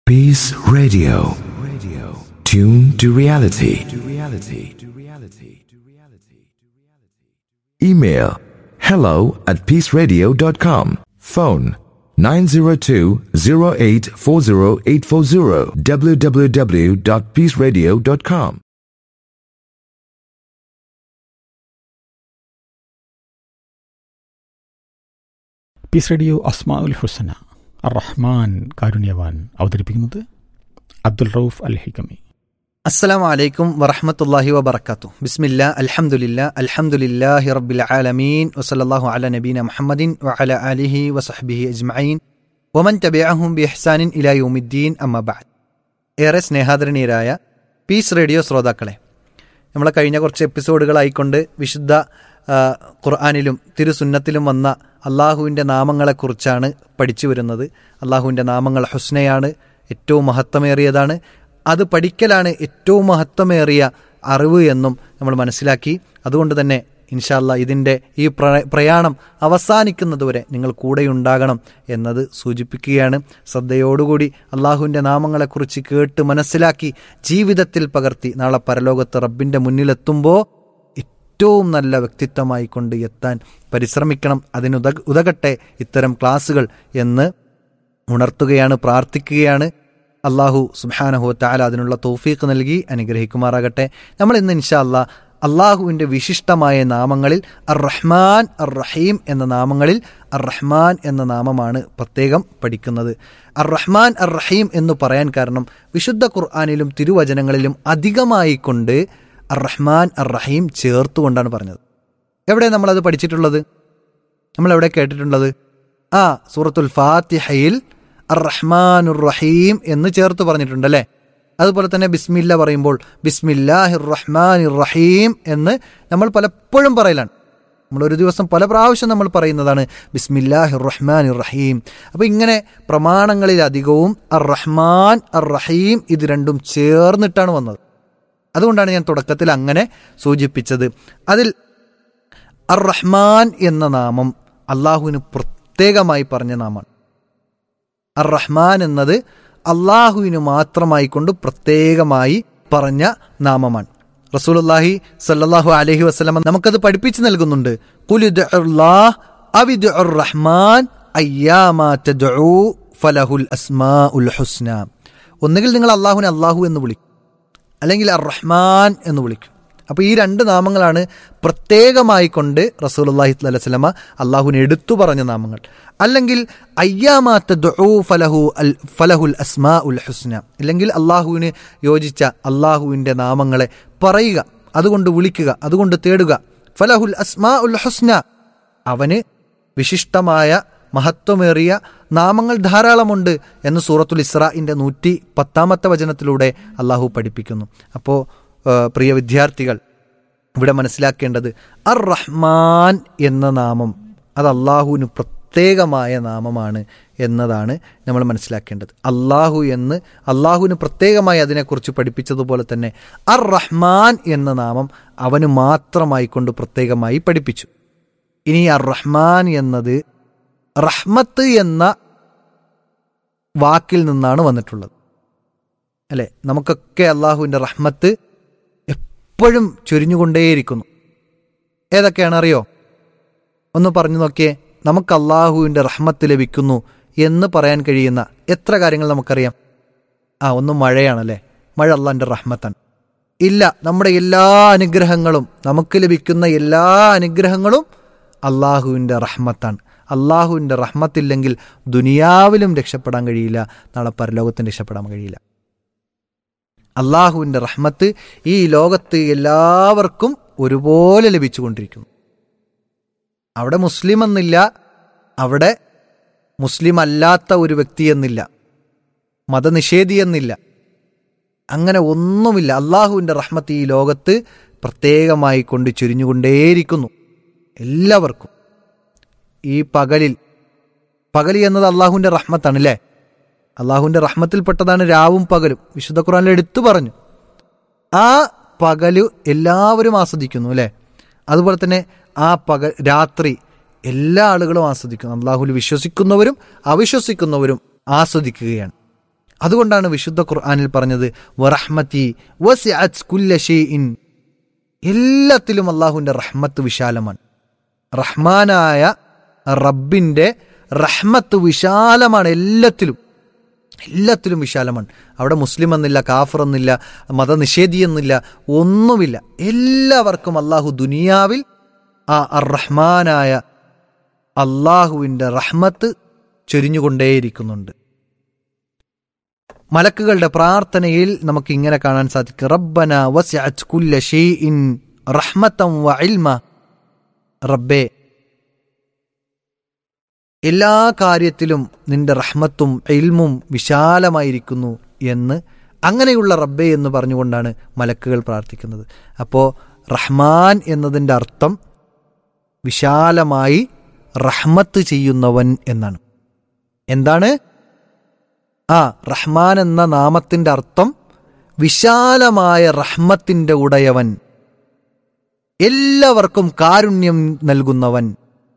Peace Radio. Radio. Tune to reality. To reality. To reality. To reality. Email hello at peaceradio.com. Phone 902-0840840 www.peaceradio.com. Peace radio അസ്മാ ഉൽ ഹുസന അർ റഹ്മാൻ കാരുണ്യവാൻ അവതരിപ്പിക്കുന്നത് അബ്ദുൽ റൌഫ് അൽ ഹിക്കമി അസ്സലാമു അലൈക്കും വറഹ്മത്തുള്ളാഹി വബറകാതുഹു ബിസ്മില്ലാ അൽഹംദുലില്ലാ അൽഹംദുലില്ലാഹി റബ്ബിൽ ആലമീൻ വസല്ലല്ലാഹു അലാ നബീന മുഹമ്മദിൻ വഅലാ ആലിഹി വസഹ്ബിഹി അജ്മഈൻ വമൻ തബിഅഹും ബിഇഹ്സാനിൻ ഇലാ യൗമിദ്ദീൻ അമ്മാ ബഅദ് ഏറെ സ്നേഹാദരണീയരായ പീസ് റേഡിയോ ശ്രോതാക്കളെ നമ്മളെ കഴിഞ്ഞ കുറച്ച് എപ്പിസോഡുകളായിക്കൊണ്ട് വിശുദ്ധ ആ, ഖുർആാനിലും തിരുസുന്നത്തിലും വന്ന അള്ളാഹുവിൻ്റെ നാമങ്ങളെക്കുറിച്ചാണ് പഠിച്ചു വരുന്നത് അള്ളാഹുവിൻ്റെ നാമങ്ങൾ ഹുസ്നയാണ് ഏറ്റവും മഹത്വമേറിയതാണ് അത് പഠിക്കലാണ് ഏറ്റവും മഹത്വമേറിയ അറിവ് എന്നും നമ്മൾ മനസ്സിലാക്കി അതുകൊണ്ട് തന്നെ ഇൻഷാല്ല ഇതിൻ്റെ ഈ പ്ര- പ്രയാണം അവസാനിക്കുന്നതുവരെ നിങ്ങൾ കൂടെയുണ്ടാകണം എന്നത് സൂചിപ്പിക്കുകയാണ് ശ്രദ്ധയോടുകൂടി അള്ളാഹുവിൻ്റെ നാമങ്ങളെക്കുറിച്ച് കേട്ട് മനസ്സിലാക്കി ജീവിതത്തിൽ പകർത്തി നാളെ പരലോകത്ത് റബ്ബിൻ്റെ മുന്നിലെത്തുമ്പോൾ ഏറ്റവും നല്ല വ്യക്തിത്വമായി കൊണ്ട് എത്താൻ പരിശ്രമിക്കണം അതിനുത ഉതകട്ടെ ഇത്തരം ക്ലാസ്സുകൾ എന്ന് ഉണർത്തുകയാണ് പ്രാർത്ഥിക്കുകയാണ് അള്ളാഹു സുബാനഹു താല അതിനുള്ള തൗഫീഖ് നൽകി അനുഗ്രഹിക്കുമാറാകട്ടെ നമ്മൾ ഇന്ന് ഇൻഷാ അല്ലാ അള്ളാഹുവിൻ്റെ വിശിഷ്ടമായ നാമങ്ങളിൽ അർ റഹ്മാൻ അർ റഹീം എന്ന നാമങ്ങളിൽ അർ റഹ്മാൻ എന്ന നാമമാണ് പ്രത്യേകം പഠിക്കുന്നത് അർ റഹ്മാൻ അർ റഹീം എന്ന് പറയാൻ കാരണം വിശുദ്ധ ഖുർആാനിലും തിരുവചനങ്ങളിലും അധികമായി കൊണ്ട് അർ റഹ്മാൻ അർ റഹീം ചേർത്തുകൊണ്ടാണ് പറഞ്ഞത് എവിടെ നമ്മളത് പഠിച്ചിട്ടുള്ളത് നമ്മൾ എവിടെ കേട്ടിട്ടുള്ളത് ആ സൂറത്തുൽ ഫാത്തിഹയിൽ അർ റഹ്മാനുർ റഹീം എന്ന് ചേർത്ത് പറഞ്ഞിട്ടുണ്ട് അല്ലേ അതുപോലെ തന്നെ ബിസ്മില്ല പറയുമ്പോൾ ബിസ്മില്ലാഹിർ റഹ്മാനിർ റഹീം എന്ന് നമ്മൾ പലപ്പോഴും പറയലാണ് നമ്മൾ ഒരു ദിവസം പല പ്രാവശ്യം നമ്മൾ പറയുന്നതാണ് ബിസ്മില്ലാഹിർ റഹ്മാനിർ റഹീം അപ്പോൾ ഇങ്ങനെ പ്രമാണങ്ങളിൽ അധികവും അർ റഹ്മാൻ അർ റഹീം ഇത് രണ്ടും ചേർന്നിട്ടാണ് വന്നത് അതുകൊണ്ടാണ് ഞാൻ തുടക്കത്തിൽ അങ്ങനെ സൂചിപ്പിച്ചത് അതിൽ അർ റഹ്മാൻ എന്ന നാമം അള്ളാഹുവിന് പ്രത്യേകമായി പറഞ്ഞ നാമമാണ് അർ റഹ്മാൻ എന്നത് അള്ളാഹുവിന് മാത്രമായി കൊണ്ട് പ്രത്യേകമായി പറഞ്ഞ നാമമാണ് റസൂലുള്ളാഹി സല്ലല്ലാഹു അലൈഹി വസല്ലം നമുക്കത് പഠിപ്പിച്ചു നൽകുന്നുണ്ട് ഖുലിദ്ഉല്ലാഹ് അവിദ്ഉർ റഹ്മാൻ അയ്യാമാ തദ്ഉ ഫലഹുൽ അസ്മാഉൽ ഹുസ്ന ഒന്നുകിൽ നിങ്ങൾ അള്ളാഹുവിനെ അള്ളാഹു എന്ന് വിളിക്കും അല്ലെങ്കിൽ അർ റഹ്മാൻ എന്ന് വിളിക്കും അപ്പോൾ ഈ രണ്ട് നാമങ്ങളാണ് പ്രത്യേകമായി കൊണ്ട് റസൂലുള്ളാഹി സ്വല്ലല്ലാഹി അലൈഹി വസല്ലമ അള്ളാഹുവിനെ എടുത്തു പറഞ്ഞ നാമങ്ങൾ അല്ലെങ്കിൽ അയ്യാമാത്ത ദുഊ ഫലഹു അൽ ഫലഹുൽ അസ്മാ ഉൽ ഹുസ്ന അല്ലെങ്കിൽ അള്ളാഹുവിന് യോജിച്ച അള്ളാഹുവിൻ്റെ നാമങ്ങളെ പറയുക അതുകൊണ്ട് വിളിക്കുക അതുകൊണ്ട് തേടുക ഫലഹുൽ അസ്മാ ഉൽ ഹുസ്ന അവന് വിശിഷ്ടമായ മഹത്വമേറിയ നാമങ്ങൾ ധാരാളമുണ്ട് എന്ന് സൂറത്തുൽ ഇസ്രാഇൻ്റെ നൂറ്റി പത്താമത്തെ വചനത്തിലൂടെ അള്ളാഹു പഠിപ്പിക്കുന്നു അപ്പോൾ പ്രിയ വിദ്യാർത്ഥികൾ ഇവിടെ മനസ്സിലാക്കേണ്ടത് അർ റഹ്മാൻ എന്ന നാമം അത് അള്ളാഹുവിന് പ്രത്യേകമായ നാമമാണ് എന്നതാണ് നമ്മൾ മനസ്സിലാക്കേണ്ടത് അള്ളാഹു എന്ന് അള്ളാഹുവിന് പ്രത്യേകമായി അതിനെക്കുറിച്ച് പഠിപ്പിച്ചതുപോലെ തന്നെ അർ റഹ്മാൻ എന്ന നാമം അവന് മാത്രമായി കൊണ്ട് പ്രത്യേകമായി പഠിപ്പിച്ചു ഇനി അർ റഹ്മാൻ എന്നത് റഹ്മത്ത് എന്ന വാക്കിൽ നിന്നാണ് വന്നിട്ടുള്ളത് അല്ലെ നമുക്കൊക്കെ അള്ളാഹുവിൻ്റെ റഹ്മത്ത് എപ്പോഴും ചൊരിഞ്ഞുകൊണ്ടേയിരിക്കുന്നു ഏതൊക്കെയാണ് അറിയോ ഒന്ന് പറഞ്ഞു നോക്കിയേ നമുക്ക് അള്ളാഹുവിൻ്റെ റഹ്മത്ത് ലഭിക്കുന്നു എന്ന് പറയാൻ കഴിയുന്ന എത്ര കാര്യങ്ങൾ നമുക്കറിയാം ആ ഒന്ന് മഴയാണല്ലേ മഴ അള്ളാഹിൻ്റെ റഹ്മത്താണ് ഇല്ല നമ്മുടെ എല്ലാ അനുഗ്രഹങ്ങളും നമുക്ക് ലഭിക്കുന്ന എല്ലാ അനുഗ്രഹങ്ങളും അള്ളാഹുവിൻ്റെ റഹ്മത്താണ് അള്ളാഹുവിൻ്റെ റഹ്മത്തില്ലെങ്കിൽ ദുനിയാവിലും രക്ഷപ്പെടാൻ കഴിയില്ല നാളെ പരലോകത്തും രക്ഷപ്പെടാൻ കഴിയില്ല അള്ളാഹുവിൻ്റെ റഹ്മത്ത് ഈ ലോകത്ത് എല്ലാവർക്കും ഒരുപോലെ ലഭിച്ചുകൊണ്ടിരിക്കുന്നു അവിടെ മുസ്ലിം എന്നില്ല അവിടെ മുസ്ലിം അല്ലാത്ത ഒരു വ്യക്തി എന്നില്ല മതനിഷേധി എന്നില്ല അങ്ങനെ ഒന്നുമില്ല അള്ളാഹുവിൻ്റെ റഹ്മത്ത് ഈ ലോകത്ത് പ്രത്യേകമായി കൊണ്ട് ചുരിഞ്ഞുകൊണ്ടേയിരിക്കുന്നു എല്ലാവർക്കും ഈ പകലിൽ പകൽ എന്നത് അള്ളാഹുവിൻ്റെ റഹ്മത്താണ് അല്ലേ അള്ളാഹുവിൻ്റെ റഹ്മത്തിൽപ്പെട്ടതാണ് രാവും പകലും വിശുദ്ധ ഖുറാനിൽ എടുത്തു പറഞ്ഞു ആ പകല് എല്ലാവരും ആസ്വദിക്കുന്നു അല്ലേ അതുപോലെ തന്നെ ആ പകൽ രാത്രി എല്ലാ ആളുകളും ആസ്വദിക്കുന്നു അള്ളാഹുൽ വിശ്വസിക്കുന്നവരും അവിശ്വസിക്കുന്നവരും ആസ്വദിക്കുകയാണ് അതുകൊണ്ടാണ് വിശുദ്ധ ഖുർആനിൽ പറഞ്ഞത് വറഹ്മത്തി വസിഅത് കുല്ല ഷൈഇൻ എല്ലാത്തിലും അള്ളാഹുവിൻ്റെ റഹ്മത്ത് വിശാലമാണ് റഹ്മാനായ റബ്ബിൻ്റെ റഹ്മത്ത് വിശാലമാണ് എല്ലാത്തിലും എല്ലാത്തിലും വിശാലമാണ് അവിടെ മുസ്ലിം എന്നില്ല കാഫർ എന്നില്ല മതനിഷേധി എന്നില്ല ഒന്നുമില്ല എല്ലാവർക്കും അള്ളാഹു ദുനിയാവിൽ ആ റഹ്മാനായ അള്ളാഹുവിൻ്റെ റഹ്മത്ത് ചൊരിഞ്ഞുകൊണ്ടേയിരിക്കുന്നുണ്ട് മലക്കുകളുടെ പ്രാർത്ഥനയിൽ നമുക്ക് ഇങ്ങനെ കാണാൻ സാധിക്കും റബ്ബന വസിഅത് കുല്ല ഷൈഇൻ റഹ്മത്തം വ ഇൽമ റബ്ബേ എല്ലാ കാര്യത്തിലും നിന്റെ റഹ്മത്തും ഇൽമും വിശാലമായിരിക്കുന്നു എന്ന് അങ്ങനെയുള്ള റബ്ബേ എന്ന് പറഞ്ഞുകൊണ്ടാണ് മലക്കുകൾ പ്രാർത്ഥിക്കുന്നത് അപ്പോൾ റഹ്മാൻ എന്നതിൻ്റെ അർത്ഥം വിശാലമായി റഹ്മത്ത് ചെയ്യുന്നവൻ എന്നാണ് എന്താണ് ആ റഹ്മാൻ എന്ന നാമത്തിന്റെ അർത്ഥം വിശാലമായ റഹ്മത്തിന്റെ ഉടയവൻ എല്ലാവർക്കും കാരുണ്യം നൽകുന്നവൻ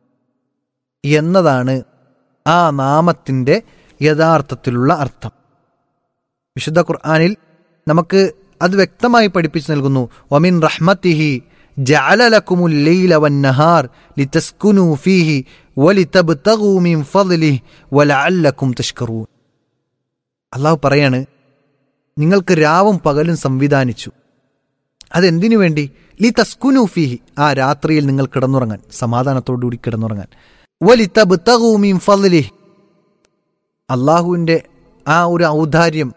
എന്നതാണ് ആ നാമത്തിന്റെ യഥാർത്ഥത്തിലുള്ള അർത്ഥം വിശുദ്ധ ഖുർആാനിൽ നമുക്ക് അത് വ്യക്തമായി പഠിപ്പിച്ചു നൽകുന്നു ഒമിൻ റഹ്മത്തിഹി ജഅലലക്കുമുൽ ലൈല വന്നഹാർ ലിതസ്കുനു ഫീഹി വലിതബ്തഗൂ മിൻ ഫദ്ലിഹി വലഅല്ലക്കും തഷ്കറൂൻ അള്ളാഹു പറയാണ് നിങ്ങൾക്ക് രാവും പകലും സംവിധാനിച്ചു അതെന്തിനു വേണ്ടി ലി തസ്കുനു ഫീഹി ആ രാത്രിയിൽ നിങ്ങൾ കിടന്നുറങ്ങാൻ സമാധാനത്തോടുകൂടി കിടന്നുറങ്ങാൻ വലിതബ്തഗൂ മിൻ ഫദ്ലിഹി അള്ളാഹുവിൻ്റെ ആ ഒരു ഔദാര്യം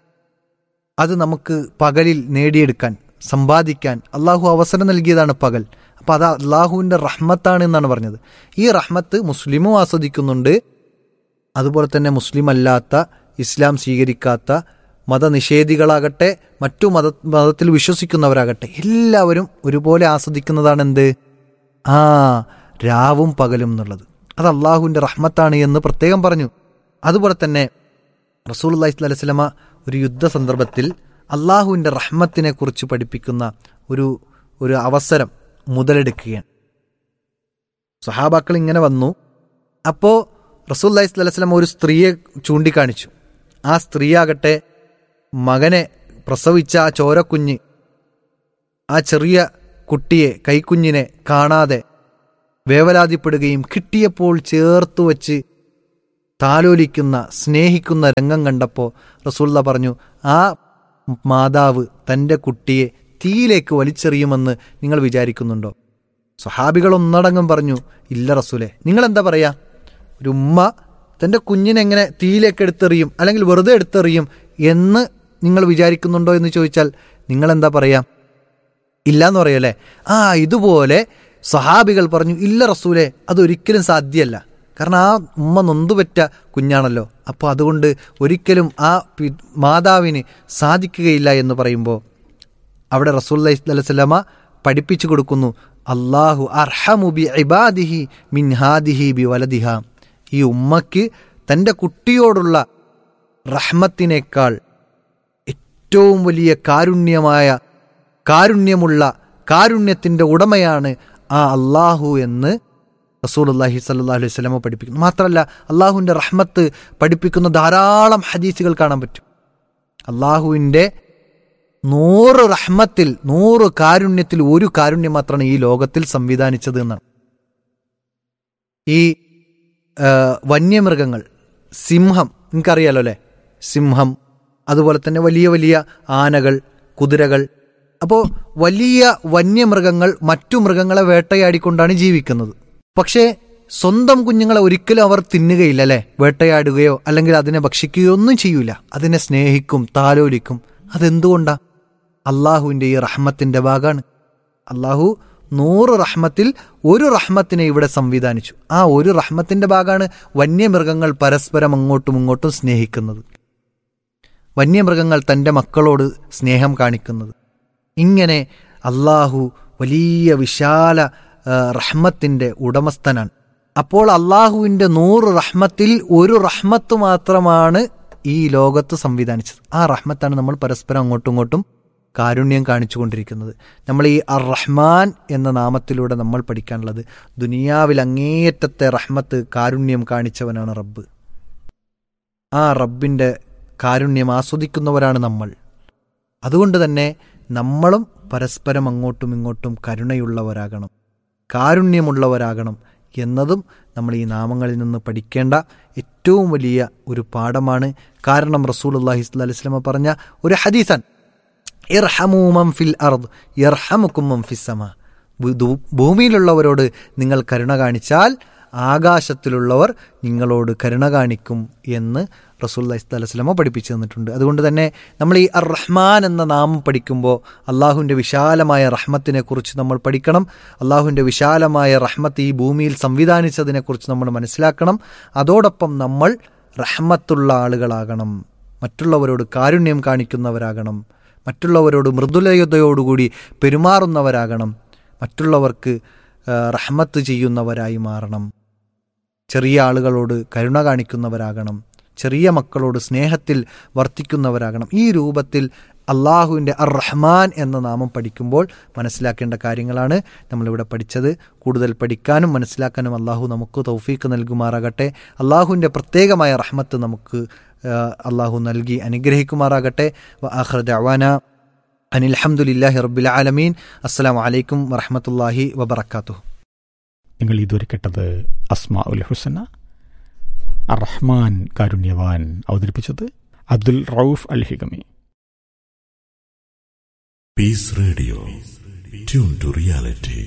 അത് നമുക്ക് പകലിൽ നേടിയെടുക്കാൻ സമ്പാദിക്കാൻ അള്ളാഹു അവസരം നൽകിയതാണ് പകൽ അപ്പം അത് അള്ളാഹുവിൻ്റെ റഹ്മത്താണ് എന്നാണ് പറഞ്ഞത് ഈ റഹ്മത്ത് മുസ്ലിമും ആസ്വദിക്കുന്നുണ്ട് അതുപോലെ തന്നെ മുസ്ലിം അല്ലാത്ത ഇസ്ലാം സ്വീകരിക്കാത്ത മതനിഷേധികളാകട്ടെ മറ്റു മത മതത്തിൽ വിശ്വസിക്കുന്നവരാകട്ടെ എല്ലാവരും ഒരുപോലെ ആസ്വദിക്കുന്നതാണ് എന്ത് ആ രാവും പകലും എന്നുള്ളത് അത് അള്ളാഹുവിൻ്റെ റഹ്മത്താണ് എന്ന് പ്രത്യേകം പറഞ്ഞു അതുപോലെ തന്നെ റസൂൽ അള്ളഹി സ്വലൈഹി സ്വലമ ഒരു യുദ്ധ സന്ദർഭത്തിൽ അള്ളാഹുവിൻ്റെ റഹ്മത്തിനെ കുറിച്ച് പഠിപ്പിക്കുന്ന ഒരു ഒരു അവസരം മുതലെടുക്കുകയാണ് സഹാബാക്കൾ ഇങ്ങനെ വന്നു അപ്പോൾ റസൂൽ അള്ളഹി സ്വലൈഹി സ്വലമ ഒരു സ്ത്രീയെ ചൂണ്ടിക്കാണിച്ചു ആ സ്ത്രീയാകട്ടെ മകനെ പ്രസവിച്ച ആ ചോരക്കുഞ്ഞ് ആ ചെറിയ കുട്ടിയെ കൈക്കുഞ്ഞിനെ കാണാതെ വേവലാതിപ്പെടുകയും കിട്ടിയപ്പോൾ ചേർത്തു വച്ച് താലോലിക്കുന്ന സ്നേഹിക്കുന്ന രംഗം കണ്ടപ്പോൾ റസൂള്ള പറഞ്ഞു ആ മാതാവ് തൻ്റെ കുട്ടിയെ തീയിലേക്ക് വലിച്ചെറിയുമെന്ന് നിങ്ങൾ വിചാരിക്കുന്നുണ്ടോ സ്വഹാബികൾ ഒന്നടങ്കം പറഞ്ഞു ഇല്ല റസൂലെ നിങ്ങൾ എന്താ പറയാ ഒരു ഉമ്മ തൻ്റെ കുഞ്ഞിനെ എങ്ങനെ തീയിലേക്ക് എടുത്തെറിയും അല്ലെങ്കിൽ വെറുതെ എടുത്തെറിയും എന്ന് നിങ്ങൾ വിചാരിക്കുന്നുണ്ടോ എന്ന് ചോദിച്ചാൽ നിങ്ങൾ എന്താ പറയാ ഇല്ല എന്ന് പറയല്ലേ ആ ഇതുപോലെ സഹാബികൾ പറഞ്ഞു ഇല്ല റസൂലെ അതൊരിക്കലും സാധ്യമല്ല കാരണം ആ ഉമ്മ നൊന്തുപറ്റ കുഞ്ഞാണല്ലോ അപ്പോൾ അതുകൊണ്ട് ഒരിക്കലും ആ പി- മാതാവിന് സാധിക്കുകയില്ല എന്ന് പറയുമ്പോൾ അവിടെ റസൂൽ അലൈഹിസ്ലാമ പഠിപ്പിച്ചു കൊടുക്കുന്നു അള്ളാഹു അർഹമു ബി ഇബാദിഹി മിൻ ഹാദിഹി ബി വലദിഹ ഈ ഉമ്മയ്ക്ക് തൻ്റെ കുട്ടിയോടുള്ള റഹ്മത്തിനേക്കാൾ ഏറ്റവും വലിയ കാരുണ്യമായ കാരുണ്യമുള്ള കാരുണ്യത്തിൻ്റെ ഉടമയാണ് ആ അള്ളാഹു എന്ന് റസൂൽ അള്ളാഹി സല്ലാ അലൈഹി സ്വലമ പഠിപ്പിക്കുന്നു മാത്രമല്ല അള്ളാഹുവിൻ്റെ റഹ്മത്ത് പഠിപ്പിക്കുന്ന ധാരാളം ഹദീസുകൾ കാണാൻ പറ്റും അള്ളാഹുവിൻ്റെ നൂറ് റഹ്മത്തിൽ നൂറ് കാരുണ്യത്തിൽ ഒരു കാരുണ്യം മാത്രമാണ് ഈ ലോകത്തിൽ സംവിധാനിച്ചത് എന്നാണ് ഈ ആ, വന്യമൃഗങ്ങൾ സിംഹം നിങ്ങൾക്കറിയാലോ അല്ലേ സിംഹം അതുപോലെ തന്നെ വലിയ വലിയ ആനകൾ കുതിരകൾ അപ്പോൾ വലിയ വന്യമൃഗങ്ങൾ മറ്റു മൃഗങ്ങളെ വേട്ടയാടിക്കൊണ്ടാണ് ജീവിക്കുന്നത് പക്ഷേ സ്വന്തം കുഞ്ഞുങ്ങളെ ഒരിക്കലും അവർ തിന്നുകയില്ല അല്ലേ വേട്ടയാടുകയോ അല്ലെങ്കിൽ അതിനെ ഭക്ഷിക്കുകയോ ഒന്നും ചെയ്യൂല അതിനെ സ്നേഹിക്കും താലോലിക്കും അതെന്തുകൊണ്ടാ അള്ളാഹുവിൻ്റെ ഈ റഹ്മത്തിൻ്റെ ഭാഗമാണ് അള്ളാഹു നൂറ് റഹ്മത്തിൽ ഒരു റഹ്മത്തിനെ ഇവിടെ സംവിധാനിച്ചു ആ ഒരു റഹ്മത്തിന്റെ ഭാഗമാണ് വന്യമൃഗങ്ങൾ പരസ്പരം അങ്ങോട്ടും ഇങ്ങോട്ടും സ്നേഹിക്കുന്നത് വന്യമൃഗങ്ങൾ തൻ്റെ മക്കളോട് സ്നേഹം കാണിക്കുന്നത് ഇങ്ങനെ അള്ളാഹു വലിയ വിശാല ആ, റഹ്മത്തിൻ്റെ ഉടമസ്ഥനാണ് അപ്പോൾ അള്ളാഹുവിൻ്റെ നൂറ് റഹ്മത്തിൽ ഒരു റഹ്മത്ത് മാത്രമാണ് ഈ ലോകത്ത് സംവിധാനിച്ചത് ആ റഹ്മത്താണ് നമ്മൾ പരസ്പരം അങ്ങോട്ടും ഇങ്ങോട്ടും കാരുണ്യം കാണിച്ചുകൊണ്ടിരിക്കുന്നത് നമ്മൾ ഈ അർ റഹ്മാൻ എന്ന നാമത്തിലൂടെ നമ്മൾ പഠിക്കാനുള്ളത് ദുനിയാവിൽ അങ്ങേയറ്റത്തെ റഹ്മത്ത് കാരുണ്യം കാണിച്ചവനാണ് റബ്ബ് ആ റബ്ബിൻ്റെ കാരുണ്യം ആസ്വദിക്കുന്നവരാണ് നമ്മൾ അതുകൊണ്ട് തന്നെ നമ്മളും പരസ്പരം അങ്ങോട്ടും ഇങ്ങോട്ടും കരുണയുള്ളവരാകണം കാരുണ്യമുള്ളവരാകണം എന്നതും നമ്മൾ ഈ നാമങ്ങളിൽ നിന്ന് പഠിക്കേണ്ട ഏറ്റവും വലിയ ഒരു പാഠമാണ് കാരണം റസൂൽ അള്ളാഹി സ്വല്ലി വസ്ലമ പറഞ്ഞ ഒരു ഹദീസാൻ ഇർഹമൂ മം ഫിൽ അർദ് യർഹമുക്കും മം ഫിസ് സമ ഭൂ- ദൂ- ഭൂമിയിലുള്ളവരോട് നിങ്ങൾ കരുണ കാണിച്ചാൽ ആകാശത്തിലുള്ളവർ നിങ്ങളോട് കരുണ കാണിക്കും എന്ന് റസൂൽ അലൈഹിസ്ലമ പഠിപ്പിച്ചു തന്നിട്ടുണ്ട് അതുകൊണ്ട് തന്നെ നമ്മൾ ഈ അർ റഹ്മാൻ എന്ന നാമം പഠിക്കുമ്പോൾ അള്ളാഹുവിൻ്റെ വിശാലമായ റഹ്മത്തിനെ കുറിച്ച് നമ്മൾ പഠിക്കണം അള്ളാഹുവിൻ്റെ വിശാലമായ റഹ്മത്ത് ഈ ഭൂമിയിൽ സംവിധാനിച്ചതിനെക്കുറിച്ച് നമ്മൾ മനസ്സിലാക്കണം അതോടൊപ്പം നമ്മൾ റഹ്മത്തുള്ള ആളുകളാകണം മറ്റുള്ളവരോട് കാരുണ്യം കാണിക്കുന്നവരാകണം മറ്റുള്ളവരോട് മൃദുലതയോടുകൂടി പെരുമാറുന്നവരാകണം മറ്റുള്ളവർക്ക് ആ, റഹ്മത്ത് ചെയ്യുന്നവരായി മാറണം ചെറിയ ആളുകളോട് കരുണ കാണിക്കുന്നവരാകണം ചെറിയ മക്കളോട് സ്നേഹത്തിൽ വർത്തിക്കുന്നവരാകണം ഈ രൂപത്തിൽ അള്ളാഹുവിൻ്റെ അർ റഹ്മാൻ എന്ന നാമം പഠിക്കുമ്പോൾ മനസ്സിലാക്കേണ്ട കാര്യങ്ങളാണ് നമ്മളിവിടെ പഠിച്ചത് കൂടുതൽ പഠിക്കാനും മനസ്സിലാക്കാനും അള്ളാഹു നമുക്ക് തൗഫീക്ക് നൽകുമാറാകട്ടെ അള്ളാഹുവിൻ്റെ പ്രത്യേകമായ റഹ്മത്ത് നമുക്ക് ആ, അള്ളാഹു നൽകി അനുഗ്രഹിക്കുമാറാകട്ടെ വ ആഖിറ ദഅവാന അനിൽ അൽഹംദുലില്ലാഹി റബ്ബിൽ ആലമീൻ അസ്സലാമു അലൈക്കും വറഹ്മത്തുള്ളാഹി വബറകാതുഹു നിങ്ങൾ ഇതുവരെ കേട്ടത് അസ്മാ ഉൽ ഹുസന അർ റഹ്മാൻ കാരുണ്യവാൻ അവതരിപ്പിച്ചത് അബ്ദുൽ റൌഫ് അൽ ഹിഗമി Peace Radio. Tune to reality.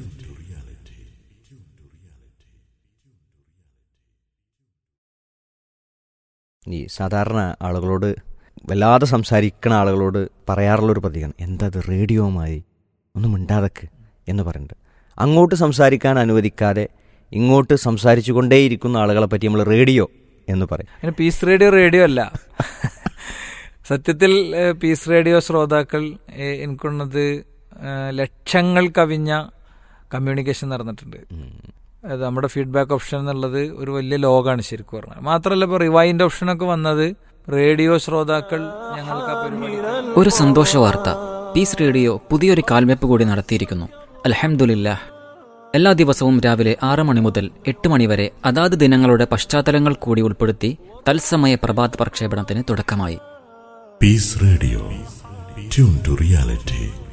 ഈ സാധാരണ ആളുകളോട് വല്ലാതെ സംസാരിക്കുന്ന ആളുകളോട് പറയാറുള്ളൊരു പതിയാണ് എന്തത് റേഡിയോമായി ഒന്നും മിണ്ടാതക്ക് എന്ന് പറയുന്നുണ്ട് അങ്ങോട്ട് സംസാരിക്കാൻ അനുവദിക്കാതെ ഇങ്ങോട്ട് സംസാരിച്ചു കൊണ്ടേയിരിക്കുന്ന ആളുകളെ പറ്റി നമ്മൾ റേഡിയോ എന്ന് പറയും അതിന് പീസ് റേഡിയോ റേഡിയോ അല്ല സത്യത്തിൽ ഏഹ്, പീസ് റേഡിയോ ശ്രോതാക്കൾ ഏഹ്, എനിക്കുള്ളത് ഏഹ്, ലക്ഷങ്ങൾ കവിഞ്ഞ കമ്മ്യൂണിക്കേഷൻ നടന്നിട്ടുണ്ട് അത് നമ്മുടെ ഫീഡ്ബാക്ക് ഓപ്ഷൻ എന്നുള്ളത് ഒരു വലിയ ലോകമാണ് ശരിക്കും പറഞ്ഞാൽ മാത്രമല്ല ഇപ്പോൾ റിവൈൻഡ് ഓപ്ഷനൊക്കെ വന്നത് റേഡിയോ ശ്രോതാക്കൾ ഞങ്ങൾക്ക് ആ പരിപാടി ഒരു സന്തോഷ വാർത്ത പീസ് റേഡിയോ പുതിയൊരു കാൽവെപ്പ് കൂടി നടത്തിയിരിക്കുന്നു അൽഹംദുലില്ലാഹ് എല്ലാ ദിവസവും രാവിലെ ആറ് മണി മുതൽ എട്ട് മണി വരെ അതാത് ദിനങ്ങളുടെ പശ്ചാത്തലങ്ങൾ കൂടി ഉൾപ്പെടുത്തി തത്സമയ പ്രഭാത പ്രക്ഷേപണത്തിന് തുടക്കമായി Peace Radio. Tune to reality.